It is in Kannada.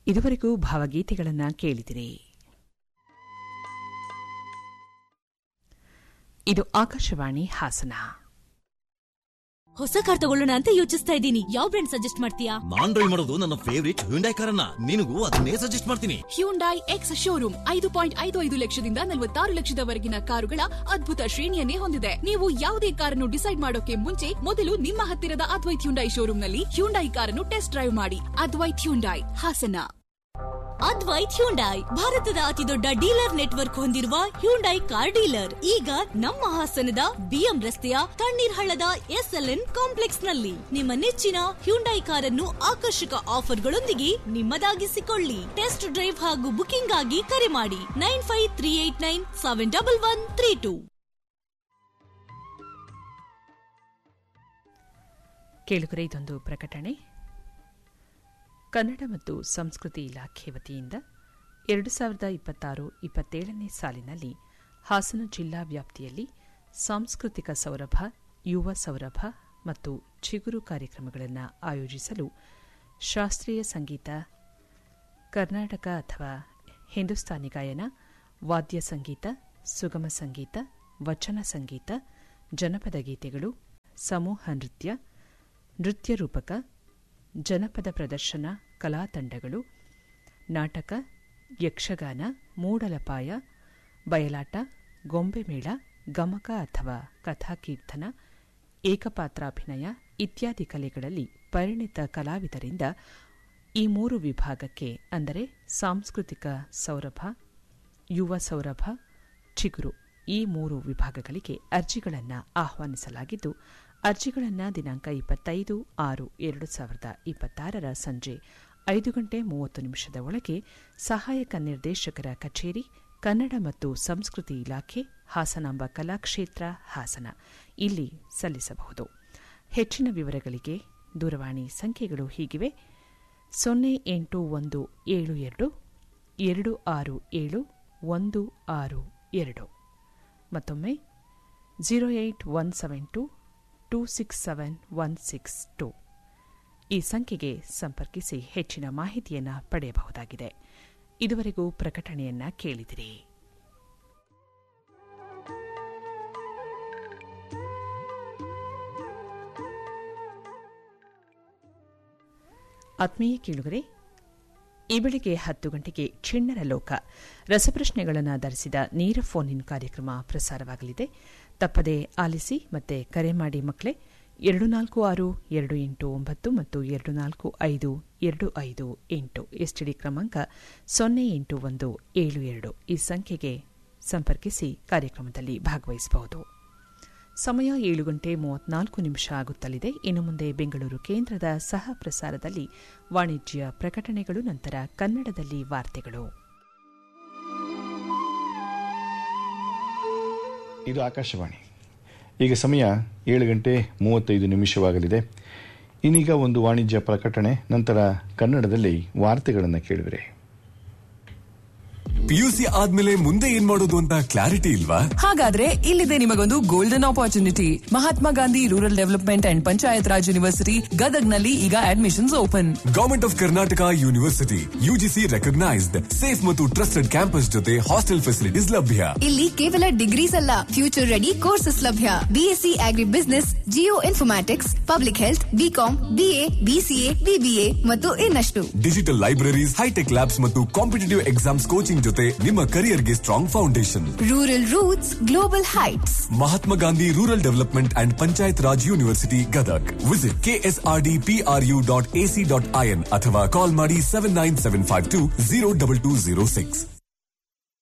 ಇದುವರೆಗೂ ಭಾವಗೀತೆಗಳನ್ನು ಕೇಳಿದಿರಿ ಇದು ಆಕಾಶವಾಣಿ ಹಾಸನ ಹೊಸ ಕಾರ್ ತಗೊಳ್ಳೋಣ ಅಂತ ಯೋಚಿಸ್ತಾ ಇದ್ದೀನಿ ಯಾವ ಬ್ರ್ಯಾಂಡ್ ಸಜೆಸ್ಟ್ ಮಾಡ್ತೀಯಾ ನಾನ್ ಡ್ರೈವ್ ಮಾಡೋದು ನನ್ನ ಫೇವರಿಟ್ ಹ್ಯುಂಡೈ ಕಾರನ್ನ ನಿನಗೂ ಅದನ್ನೇ ಸಜೆಸ್ಟ್ ಮಾಡ್ತೀನಿ ಹ್ಯುಂಡೈ ಎಕ್ಸ್ ಶೋರೂಮ್ ಐದು ಪಾಯಿಂಟ್ ಐದು ಐದು ಲಕ್ಷದಿಂದ ನಲವತ್ತಾರು ಲಕ್ಷದವರೆಗಿನ ಕಾರುಗಳ ಅದ್ಭುತ ಶ್ರೇಣಿಯನ್ನೇ ಹೊಂದಿದೆ ನೀವು ಯಾವುದೇ ಕಾರನ್ನು ಡಿಸೈಡ್ ಮಾಡೋಕೆ ಮುಂಚೆ ಮೊದಲು ನಿಮ್ಮ ಹತ್ತಿರದ ಅದ್ವೈತ್ ಹ್ಯುಂಡೈ ಶೋರೂಮ್ನಲ್ಲಿ ಹ್ಯುಂಡೈ ಕಾರನ್ನು ಟೆಸ್ಟ್ ಡ್ರೈವ್ ಮಾಡಿ ಅದ್ವೈತ್ ಹ್ಯುಂಡೈ ಹಾಸನ ಅದ್ವೈತ್ ಹ್ಯುಂಡೈ ಭಾರತದ ಅತಿದೊಡ್ಡ ಡೀಲರ್ ನೆಟ್ವರ್ಕ್ ಹೊಂದಿರುವ ಹ್ಯುಂಡೈ ಕಾರ್ ಡೀಲರ್ ಈಗ ನಮ್ಮ ಹಾಸನದ ಬಿಎಂ ರಸ್ತೆಯ ತಣ್ಣೀರ್ ಹಳ್ಳದ ಎಸ್ಎಲ್ಎನ್ ಕಾಂಪ್ಲೆಕ್ಸ್ ನಲ್ಲಿ ನಿಮ್ಮ ನೆಚ್ಚಿನ ಹ್ಯುಂಡೈ ಕಾರನ್ನು ಆಕರ್ಷಕ ಆಫರ್ಗಳೊಂದಿಗೆ ನಿಮ್ಮದಾಗಿಸಿಕೊಳ್ಳಿ ಟೆಸ್ಟ್ ಡ್ರೈವ್ ಹಾಗೂ ಬುಕಿಂಗ್ ಆಗಿ ಕರೆ ಮಾಡಿ nine five three eight nine seven double one three two ಕೇಳುಗರೆ ಇದೊಂದು ಪ್ರಕಟಣೆ ಕನ್ನಡ ಮತ್ತು ಸಂಸ್ಕೃತಿ ಇಲಾಖೆ ವತಿಯಿಂದ ಎರಡು ಸಾವಿರದ ಇಪ್ಪತ್ತಾರು ಇಪ್ಪತ್ತೇಳನೇ ಸಾಲಿನಲ್ಲಿ ಹಾಸನ ಜಿಲ್ಲಾ ವ್ಯಾಪ್ತಿಯಲ್ಲಿ ಸಾಂಸ್ಕೃತಿಕ ಸೌರಭ ಯುವ ಸೌರಭ ಮತ್ತು ಚಿಗುರು ಕಾರ್ಯಕ್ರಮಗಳನ್ನು ಆಯೋಜಿಸಲು ಶಾಸ್ತ್ರೀಯ ಸಂಗೀತ ಕರ್ನಾಟಕ ಅಥವಾ ಹಿಂದೂಸ್ತಾನಿ ಗಾಯನ ವಾದ್ಯ ಸಂಗೀತ ಸುಗಮ ಸಂಗೀತ ವಚನ ಸಂಗೀತ ಜನಪದ ಗೀತೆಗಳು ಸಮೂಹ ನೃತ್ಯ ನೃತ್ಯ ರೂಪಕ ಜನಪದ ಪ್ರದರ್ಶನ ಕಲಾ ತಂಡಗಳು ನಾಟಕ ಯಕ್ಷಗಾನ ಮೂಡಲಪಾಯ ಬಯಲಾಟ ಗೊಂಬೆ ಮೇಳ ಗಮಕ ಅಥವಾ ಕಥಾಕೀರ್ತನ ಏಕಪಾತ್ರಾಭಿನಯ ಇತ್ಯಾದಿ ಕಲೆಗಳಲ್ಲಿ ಪರಿಣಿತ ಕಲಾವಿದರಿಂದ ಈ ಮೂರು ವಿಭಾಗಕ್ಕೆ ಅಂದರೆ ಸಾಂಸ್ಕೃತಿಕ ಸೌರಭ ಯುವ ಸೌರಭ ಚಿಗುರು ಈ ಮೂರು ವಿಭಾಗಗಳಿಗೆ ಅರ್ಜಿಗಳನ್ನು ಆಹ್ವಾನಿಸಲಾಗಿದ್ದು ಅರ್ಜಿಗಳನ್ನು ದಿನಾಂಕ ಇಪ್ಪತ್ತೈದು ಆರು ಎರಡು ಸಾವಿರದ ಇಪ್ಪತ್ತಾರರ ಸಂಜೆ ಐದು ಗಂಟೆ ಮೂವತ್ತು ನಿಮಿಷದ ಒಳಗೆ ಸಹಾಯಕ ನಿರ್ದೇಶಕರ ಕಚೇರಿ ಕನ್ನಡ ಮತ್ತು ಸಂಸ್ಕೃತಿ ಇಲಾಖೆ ಹಾಸನಾಂಬ ಕಲಾಕ್ಷೇತ್ರ ಹಾಸನ ಇಲ್ಲಿ ಸಲ್ಲಿಸಬಹುದು ಹೆಚ್ಚಿನ ವಿವರಗಳಿಗೆ ದೂರವಾಣಿ ಸಂಖ್ಯೆಗಳು ಹೀಗಿವೆ ಸೊನ್ನೆ ಎಂಟು ಒಂದು ಏಳು ಎರಡು ಎರಡು ಆರು ಏಳು ಒಂದು ಆರು ಎರಡು ಮತ್ತೊಮ್ಮೆ zero eight one seven two two six seven one six two ಈ ಸಂಖ್ಯೆಗೆ ಸಂಪರ್ಕಿಸಿ ಹೆಚ್ಚಿನ ಮಾಹಿತಿಯನ್ನು ಪಡೆಯಬಹುದಾಗಿದೆ ಇದುವರೆಗೂ ಪ್ರಕಟಣೆಯನ್ನ ಕೇಳಿದಿರಿ ಆತ್ಮೀಯ ಕೇಳುಗರೆ ಈ ಬೆಳಿಗ್ಗೆ ಹತ್ತು ಗಂಟೆಗೆ ಚಿಣ್ಣರ ಲೋಕ ರಸಪ್ರಶ್ನೆಗಳನ್ನು ಧರಿಸಿದ ನೇರ ಫೋನ್ ಇನ್ ಕಾರ್ಯಕ್ರಮ ಪ್ರಸಾರವಾಗಲಿದೆ ತಪ್ಪದೆ ಆಲಿಸಿ ಮತ್ತೆ ಕರೆ ಮಾಡಿ ಮಕ್ಕಳೇ ಎರಡು ನಾಲ್ಕು ಆರು ಎರಡು ಎಂಟು ಒಂಬತ್ತು ಮತ್ತು ಎರಡು ನಾಲ್ಕು ಐದು ಎರಡು ಐದು ಎಂಟು ಎಸ್ಟಿಡಿ ಕ್ರಮಾಂಕ ಸೊನ್ನೆ ಎಂಟು ಒಂದು ಏಳು ಎರಡು ಈ ಸಂಖ್ಯೆಗೆ ಸಂಪರ್ಕಿಸಿ ಕಾರ್ಯಕ್ರಮದಲ್ಲಿ ಭಾಗವಹಿಸಬಹುದು ಸಮಯ ಏಳು ಗಂಟೆ ಮೂವತ್ನಾಲ್ಕು ನಿಮಿಷ ಆಗುತ್ತಲಿದೆ ಇನ್ನು ಮುಂದೆ ಬೆಂಗಳೂರು ಕೇಂದ್ರದ ಸಹ ಪ್ರಸಾರದಲ್ಲಿ ವಾಣಿಜ್ಯ ಪ್ರಕಟಣೆಗಳು ನಂತರ ಕನ್ನಡದಲ್ಲಿ ವಾರ್ತೆಗಳು ಇದು ಆಕಾಶವಾಣಿ ಈಗ ಸಮಯ ಏಳು ಗಂಟೆ ಮೂವತ್ತೈದು ನಿಮಿಷವಾಗಲಿದೆ ಇನ್ನೀಗ ಒಂದು ವಾಣಿಜ್ಯ ಪ್ರಕಟಣೆ ನಂತರ ಕನ್ನಡದಲ್ಲಿ ವಾರ್ತೆಗಳನ್ನು ಕೇಳುವಿರೆ ಪಿಯುಸಿ ಆದ್ಮೇಲೆ ಮುಂದೆ ಏನ್ ಮಾಡೋದು ಅಂತ ಕ್ಲಾರಿಟಿ ಇಲ್ವಾ ಹಾಗಾದ್ರೆ ಇಲ್ಲಿದೆ ನಿಮಗೊಂದು golden opportunity Mahatma Gandhi rural development and panchayat raj university ಗದಗ್ನಲ್ಲಿ ಈಗ admissions open government of Karnataka university UGC recognised safe ಮತ್ತು ಟ್ರಸ್ಟೆಡ್ ಕ್ಯಾಂಪಸ್ ಜೊತೆ ಹಾಸ್ಟೆಲ್ ಫೆಸಿಲಿಟೀಸ್ ಲಭ್ಯ ಇಲ್ಲಿ ಕೇವಲ ಡಿಗ್ರೀಸ್ ಅಲ್ಲ ಫ್ಯೂಚರ್ ರೆಡಿ ಕೋರ್ಸಸ್ ಲಭ್ಯ BSc agri business geo informatics public health BCom BA BCA BBA ಮತ್ತು ಇನ್ನಷ್ಟು ಡಿಜಿಟಲ್ ಲೈಬ್ರರೀಸ್ ಹೈಟೆಕ್ ಲ್ಯಾಬ್ಸ್ ಮತ್ತು ಕಾಂಪಿಟೇಟಿವ್ ಎಕ್ಸಾಮ್ಸ್ ಕೋಚಿಂಗ್ ಜೊತೆ ನಿಮ್ಮ ಕರಿಯರ್ಗೆ strong foundation rural roots global heights Mahatma Gandhi rural development and panchayat raj university Gadag visit KSRD PRU dot AC dot IN ಅಥವಾ ಕಾಲ್ ಮಾಡಿ seven nine seven five two zero double two zero six